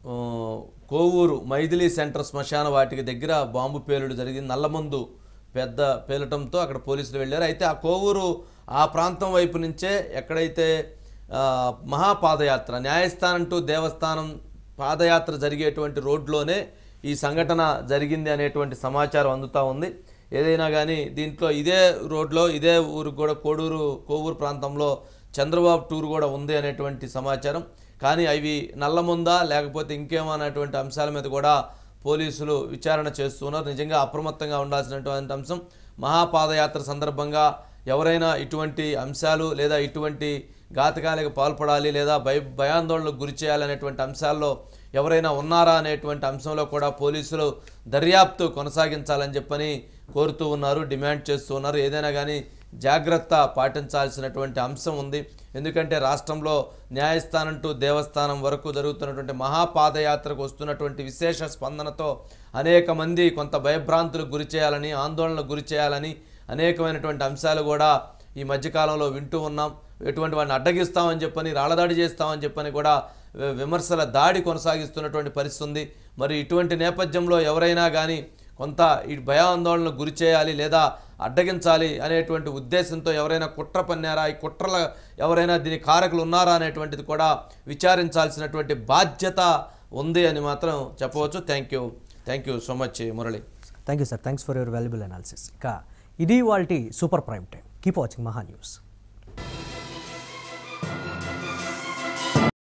ఆ, కోవూరు మైథిలి సెంటర్ శ్మశాన వాటికి దగ్గర బాంబు పేలుడు జరిగింది నల్లమందు పెద్ద పేలటంతో అక్కడ పోలీసులు వెళ్ళారు అయితే ఆ కోవూరు ఆ ప్రాంతం వైపు నుంచే ఎక్కడైతే ఆ, మహాపాదయాత్ర న్యాయస్థానం టు దేవస్థానం పాదయాత్ర జరిగేటువంటి రోడ్లోనే ఈ సంఘటన జరిగింది అనేటువంటి సమాచారం అందుతూ ఉంది ఏదైనా కానీ దీంట్లో ఇదే రోడ్లో ఇదే ఊరు కూడా కోడూరు కోవూరు ప్రాంతంలో చంద్రబాబు టూర్ కూడా ఉంది అనేటువంటి సమాచారం కానీ అవి నల్లముందా లేకపోతే ఇంకేమన్నటువంటి అంశాల మీద కూడా పోలీసులు విచారణ చేస్తున్నారు నిజంగా అప్రమత్తంగా ఉండాల్సినటువంటి అంశం మహాపాదయాత్ర సందర్భంగా ఎవరైనా ఇటువంటి అంశాలు లేదా ఇటువంటి ఘాతకాలకు పాల్పడాలి లేదా భయ భయాందోళనకు గురి చేయాలనేటువంటి అంశాల్లో ఎవరైనా ఉన్నారా అనేటువంటి అంశంలో కూడా పోలీసులు దర్యాప్తు కొనసాగించాలని చెప్పని కోరుతూ ఉన్నారు డిమాండ్ చేస్తూ ఉన్నారు ఏదైనా కానీ జాగ్రత్త పాటించాల్సినటువంటి అంశం ఉంది ఎందుకంటే రాష్ట్రంలో న్యాయస్థానం టు దేవస్థానం వరకు జరుగుతున్నటువంటి మహాపాదయాత్రకు వస్తున్నటువంటి విశేష స్పందనతో అనేక మంది కొంత భయభ్రాంతులకు గురి చేయాలని ఆందోళనకు గురి చేయాలని అనేకమైనటువంటి అంశాలు కూడా ఈ మధ్యకాలంలో వింటూ ఉన్నాం ఎటువంటి వాడిని అడ్డగిస్తామని చెప్పని రాళ్ళదాడి చేస్తామని చెప్పని కూడా వి- విమర్శల దాడి కొనసాగిస్తున్నటువంటి పరిస్థితి ఉంది మరి ఇటువంటి నేపథ్యంలో ఎవరైనా కానీ కొంత ఈ భయాందోళనకు గురి చేయాలి లేదా అడ్డగించాలి అనేటువంటి ఉద్దేశంతో ఎవరైనా కుట్ర పన్నారా ఈ కుట్రల ఎవరైనా దీని కారకులు ఉన్నారా అనేటువంటిది కూడా విచారించాల్సినటువంటి బాధ్యత ఉంది అని మాత్రం చెప్పవచ్చు thank you thank you so much Murali thank you sir thanks for your valuable analysis ఇక ఇది వాళ్ళ super prime time keep watching Maha news